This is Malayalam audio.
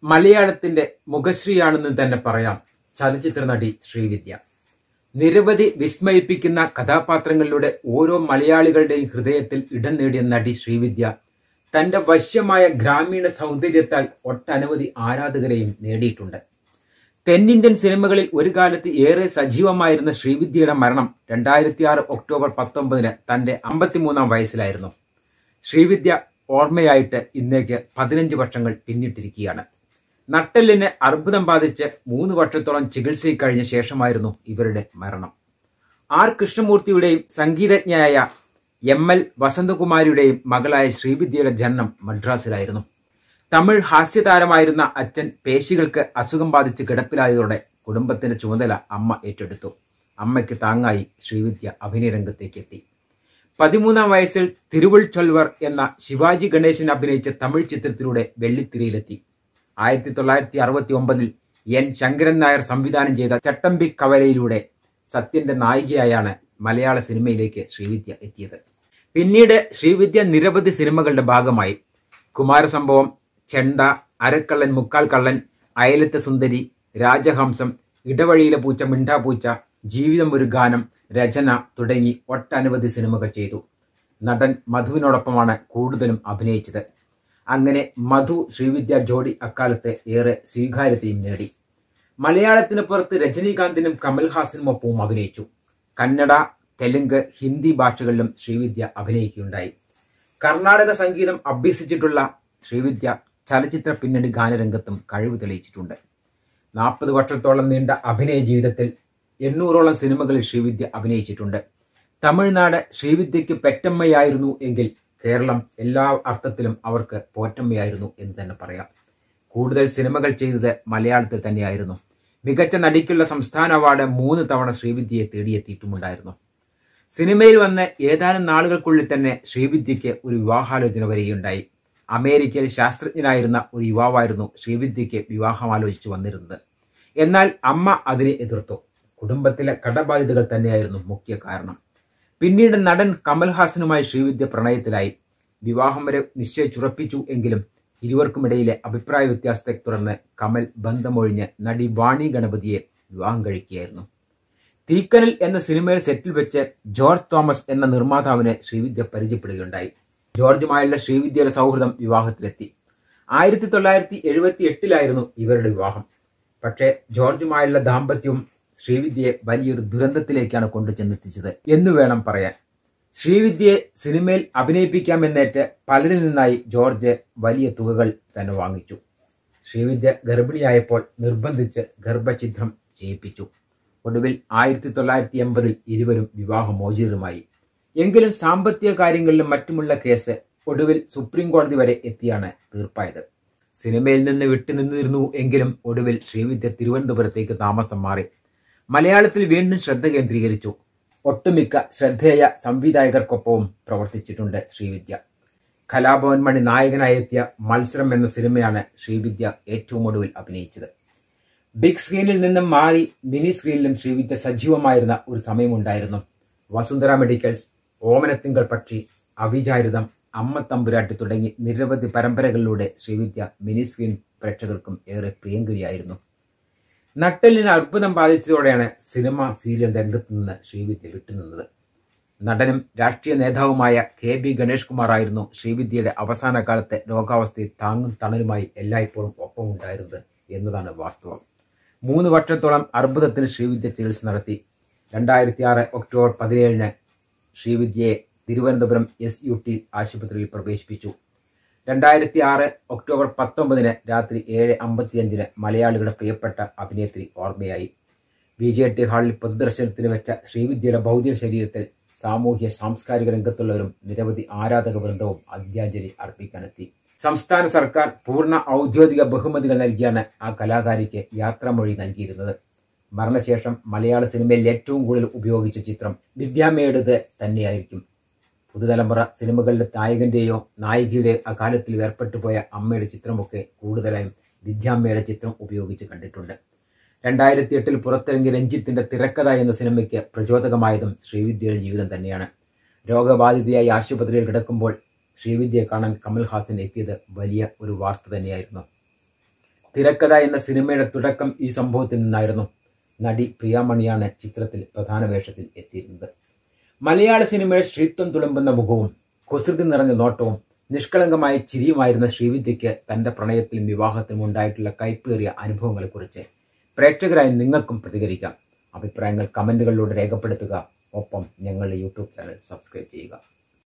മലയാളത്തിന്റെ മുഖശ്രീയാണെന്ന് തന്നെ പറയാം ചലച്ചിത്ര നടി ശ്രീവിദ്യ നിരവധി വിസ്മയിപ്പിക്കുന്ന കഥാപാത്രങ്ങളിലൂടെ ഓരോ മലയാളികളുടെയും ഹൃദയത്തിൽ ഇടം നേടിയ നടി ശ്രീവിദ്യ തന്റെ വശ്യമായ ഗ്രാമീണ സൗന്ദര്യത്താൽ ഒട്ടനവധി ആരാധകരെയും നേടിയിട്ടുണ്ട് തെന്നിന്ത്യൻ സിനിമകളിൽ ഒരു കാലത്ത് ഏറെ സജീവമായിരുന്ന ശ്രീവിദ്യയുടെ മരണം രണ്ടായിരത്തി ആറ് ഒക്ടോബർ പത്തൊമ്പതിന് തന്റെ അമ്പത്തിമൂന്നാം വയസ്സിലായിരുന്നു ശ്രീവിദ്യ ഓർമ്മയായിട്ട് ഇന്നേക്ക് പതിനഞ്ച് വർഷങ്ങൾ പിന്നിട്ടിരിക്കുകയാണ് നട്ടെല്ലിന് അർബുദം ബാധിച്ച് മൂന്ന് വർഷത്തോളം ചികിത്സയിൽ കഴിഞ്ഞ ശേഷമായിരുന്നു ഇവരുടെ മരണം ആർ കൃഷ്ണമൂർത്തിയുടെയും സംഗീതജ്ഞയായ എം എൽ വസന്തകുമാരിയുടെയും മകളായ ശ്രീവിദ്യയുടെ ജനനം മദ്രാസിലായിരുന്നു തമിഴ് ഹാസ്യതാരമായിരുന്ന അച്ഛൻ പേശികൾക്ക് അസുഖം ബാധിച്ച് കിടപ്പിലായതോടെ കുടുംബത്തിന്റെ ചുമതല അമ്മ ഏറ്റെടുത്തു അമ്മയ്ക്ക് താങ്ങായി ശ്രീവിദ്യ അഭിനയ രംഗത്തേക്ക് എത്തി പതിമൂന്നാം വയസ്സിൽ തിരുവൾ ചൊൽവർ എന്ന ശിവാജി ഗണേശൻ അഭിനയിച്ച തമിഴ് ചിത്രത്തിലൂടെ വെള്ളിത്തിരയിലെത്തി ആയിരത്തി തൊള്ളായിരത്തി അറുപത്തി ഒമ്പതിൽ എൻ ശങ്കരൻ നായർ സംവിധാനം ചെയ്ത ചട്ടമ്പി കവലയിലൂടെ സത്യന്റെ നായികയായാണ് മലയാള സിനിമയിലേക്ക് ശ്രീവിദ്യ എത്തിയത് പിന്നീട് ശ്രീവിദ്യ നിരവധി സിനിമകളുടെ ഭാഗമായി കുമാരസംഭവം ചെണ്ട അരക്കള്ളൻ മുക്കാൽ കള്ളൻ അയലത്തെ സുന്ദരി രാജഹംസം ഇടവഴിയിലെ പൂച്ച മിണ്ടാപൂച്ച ജീവിതം ഒരു ഗാനം രചന തുടങ്ങി ഒട്ടനവധി സിനിമകൾ ചെയ്തു നടൻ മധുവിനോടൊപ്പമാണ് കൂടുതലും അഭിനയിച്ചത് അങ്ങനെ മധു ശ്രീവിദ്യ ജോഡി അക്കാലത്ത് ഏറെ സ്വീകാര്യതയും നേടി മലയാളത്തിന് പുറത്ത് രജനീകാന്തിനും കമൽഹാസനും ഒപ്പവും അഭിനയിച്ചു കന്നഡ തെലുങ്ക് ഹിന്ദി ഭാഷകളിലും ശ്രീവിദ്യ അഭിനയിക്കുകയുണ്ടായി കർണാടക സംഗീതം അഭ്യസിച്ചിട്ടുള്ള ശ്രീവിദ്യ ചലച്ചിത്ര പിന്നണി ഗാനരംഗത്തും കഴിവ് തെളിയിച്ചിട്ടുണ്ട് നാൽപ്പത് വർഷത്തോളം നീണ്ട അഭിനയ ജീവിതത്തിൽ എണ്ണൂറോളം സിനിമകളിൽ ശ്രീവിദ്യ അഭിനയിച്ചിട്ടുണ്ട് തമിഴ്നാട് ശ്രീവിദ്യയ്ക്ക് പെറ്റമ്മയായിരുന്നു എങ്കിൽ കേരളം എല്ലാ അർത്ഥത്തിലും അവർക്ക് പോറ്റമ്മയായിരുന്നു എന്ന് തന്നെ പറയാം കൂടുതൽ സിനിമകൾ ചെയ്തത് മലയാളത്തിൽ തന്നെയായിരുന്നു മികച്ച നടിക്കുള്ള സംസ്ഥാന അവാർഡ് മൂന്ന് തവണ ശ്രീവിദ്യയെ തേടിയെത്തിയിട്ടുമുണ്ടായിരുന്നു സിനിമയിൽ വന്ന് ഏതാനും നാളുകൾക്കുള്ളിൽ തന്നെ ശ്രീവിദ്യയ്ക്ക് ഒരു വിവാഹാലോചന വരികയുണ്ടായി അമേരിക്കയിൽ ശാസ്ത്രജ്ഞനായിരുന്ന ഒരു യുവാവായിരുന്നു ശ്രീവിദ്യയ്ക്ക് വിവാഹമാലോചിച്ചു വന്നിരുന്നത് എന്നാൽ അമ്മ അതിനെ എതിർത്തു കുടുംബത്തിലെ കടബാധ്യതകൾ തന്നെയായിരുന്നു മുഖ്യ കാരണം പിന്നീട് നടൻ കമൽഹാസനുമായി ശ്രീവിദ്യ പ്രണയത്തിലായി വിവാഹം വരെ നിശ്ചയിച്ചുറപ്പിച്ചു എങ്കിലും ഇരുവർക്കുമിടയിലെ അഭിപ്രായ വ്യത്യാസത്തെ തുടർന്ന് കമൽ ബന്ധമൊഴിഞ്ഞ് നടി വാണി ഗണപതിയെ വിവാഹം കഴിക്കുകയായിരുന്നു തീക്കനൽ എന്ന സിനിമയിൽ സെറ്റിൽ വെച്ച് ജോർജ് തോമസ് എന്ന നിർമ്മാതാവിനെ ശ്രീവിദ്യ പരിചയപ്പെടുകയുണ്ടായി ജോർജുമായുള്ള ശ്രീവിദ്യയുടെ സൗഹൃദം വിവാഹത്തിലെത്തി ആയിരത്തി തൊള്ളായിരത്തി എഴുപത്തി എട്ടിലായിരുന്നു ഇവരുടെ വിവാഹം പക്ഷേ ജോർജുമായുള്ള ദാമ്പത്യവും ശ്രീവിദ്യയെ വലിയൊരു ദുരന്തത്തിലേക്കാണ് കൊണ്ടു ചെന്നെത്തിച്ചത് എന്ന് വേണം പറയാൻ ശ്രീവിദ്യയെ സിനിമയിൽ അഭിനയിപ്പിക്കാമെന്നേറ്റ് പലരിൽ നിന്നായി ജോർജ് വലിയ തുകകൾ തന്നെ വാങ്ങിച്ചു ശ്രീവിദ്യ ഗർഭിണിയായപ്പോൾ നിർബന്ധിച്ച് ഗർഭഛിദ്രം ചെയ്യിപ്പിച്ചു ഒടുവിൽ ആയിരത്തി തൊള്ളായിരത്തി എൺപതിൽ ഇരുവരും വിവാഹമോചിതരുമായി എങ്കിലും സാമ്പത്തിക കാര്യങ്ങളിലും മറ്റുമുള്ള കേസ് ഒടുവിൽ സുപ്രീം കോടതി വരെ എത്തിയാണ് തീർപ്പായത് സിനിമയിൽ നിന്ന് വിട്ടുനിന്നിരുന്നു എങ്കിലും ഒടുവിൽ ശ്രീവിദ്യ തിരുവനന്തപുരത്തേക്ക് താമസം മാറി മലയാളത്തിൽ വീണ്ടും ശ്രദ്ധ കേന്ദ്രീകരിച്ചു ഒട്ടുമിക്ക ശ്രദ്ധേയ സംവിധായകർക്കൊപ്പവും പ്രവർത്തിച്ചിട്ടുണ്ട് ശ്രീവിദ്യ കലാഭവൻ മണി നായകനായി എത്തിയ മത്സരം എന്ന സിനിമയാണ് ശ്രീവിദ്യ ഏറ്റവും ഒടുവിൽ അഭിനയിച്ചത് ബിഗ് സ്ക്രീനിൽ നിന്നും മാറി മിനി സ്ക്രീനിലും ശ്രീവിദ്യ സജീവമായിരുന്ന ഒരു സമയമുണ്ടായിരുന്നു വസുന്ധര മെഡിക്കൽസ് ഓമനത്തിങ്കൾ പക്ഷി അവിചാരിതം അമ്മ തമ്പുരാട്ടി തുടങ്ങി നിരവധി പരമ്പരകളിലൂടെ ശ്രീവിദ്യ മിനി സ്ക്രീൻ പ്രേക്ഷകർക്കും ഏറെ പ്രിയങ്കരിയായിരുന്നു നട്ടലിന് അർബുദം ബാധിച്ചതോടെയാണ് സിനിമ സീരിയൽ രംഗത്ത് നിന്ന് ശ്രീവിദ്യ വിട്ടുനിന്നത് നടനും രാഷ്ട്രീയ നേതാവുമായ കെ ബി ഗണേഷ് കുമാർ ആയിരുന്നു ശ്രീവിദ്യയുടെ അവസാന കാലത്തെ രോഗാവസ്ഥയിൽ താങ്ങും തണലുമായി എല്ലായ്പ്പോഴും ഒപ്പമുണ്ടായിരുന്നത് എന്നതാണ് വാസ്തവം മൂന്ന് വർഷത്തോളം അർബുദത്തിന് ശ്രീവിദ്യ ചികിത്സ നടത്തി രണ്ടായിരത്തി ആറ് ഒക്ടോബർ പതിനേഴിന് ശ്രീവിദ്യയെ തിരുവനന്തപുരം എസ് യു ടി ആശുപത്രിയിൽ പ്രവേശിപ്പിച്ചു രണ്ടായിരത്തി ആറ് ഒക്ടോബർ പത്തൊമ്പതിന് രാത്രി ഏഴ് അമ്പത്തിയഞ്ചിന് മലയാളികളുടെ പ്രിയപ്പെട്ട അഭിനേത്രി ഓർമ്മയായി ബി ജെ ടി ഹാളിൽ പൊതുദർശനത്തിന് വെച്ച ശ്രീവിദ്യയുടെ ഭൗതിക ശരീരത്തിൽ സാമൂഹ്യ സാംസ്കാരിക രംഗത്തുള്ളവരും നിരവധി ആരാധക വൃന്ദവും അന്ത്യാഞ്ജലി അർപ്പിക്കാനെത്തി സംസ്ഥാന സർക്കാർ പൂർണ്ണ ഔദ്യോഗിക ബഹുമതികൾ നൽകിയാണ് ആ കലാകാരിക്ക് യാത്രാമൊഴി നൽകിയിരുന്നത് മരണശേഷം മലയാള സിനിമയിൽ ഏറ്റവും കൂടുതൽ ഉപയോഗിച്ച ചിത്രം വിദ്യാമ്മയുടേത് തന്നെയായിരിക്കും പുതുതലമുറ സിനിമകളിലെ നായകന്റെയോ നായികയുടെയോ അകാലത്തിൽ വേർപെട്ടു പോയ അമ്മയുടെ ചിത്രമൊക്കെ കൂടുതലായും വിദ്യാമ്മയുടെ ചിത്രം ഉപയോഗിച്ച് കണ്ടിട്ടുണ്ട് രണ്ടായിരത്തി എട്ടിൽ പുറത്തിറങ്ങിയ രഞ്ജിത്തിന്റെ തിരക്കഥ എന്ന സിനിമയ്ക്ക് പ്രചോദകമായതും ശ്രീവിദ്യയുടെ ജീവിതം തന്നെയാണ് രോഗബാധിതയായി ആശുപത്രിയിൽ കിടക്കുമ്പോൾ ശ്രീവിദ്യയെ കാണാൻ കമൽഹാസൻ എത്തിയത് വലിയ ഒരു വാർത്ത തന്നെയായിരുന്നു തിരക്കഥ എന്ന സിനിമയുടെ തുടക്കം ഈ സംഭവത്തിൽ നിന്നായിരുന്നു നടി പ്രിയാമണിയാണ് ചിത്രത്തിൽ പ്രധാന വേഷത്തിൽ എത്തിയിരുന്നത് മലയാള സിനിമയുടെ ശ്രീത്വം തുളുമ്പുന്ന മുഖവും കുസൃതി നിറഞ്ഞ നോട്ടവും നിഷ്കളങ്കമായ ചിരിയുമായിരുന്ന ശ്രീവിദ്യയ്ക്ക് തന്റെ പ്രണയത്തിലും വിവാഹത്തിലും ഉണ്ടായിട്ടുള്ള കൈപ്പേറിയ അനുഭവങ്ങളെക്കുറിച്ച് പ്രേക്ഷകരായി നിങ്ങൾക്കും പ്രതികരിക്കാം അഭിപ്രായങ്ങൾ കമന്റുകളിലൂടെ രേഖപ്പെടുത്തുക ഒപ്പം ഞങ്ങളുടെ യൂട്യൂബ് ചാനൽ സബ്സ്ക്രൈബ് ചെയ്യുക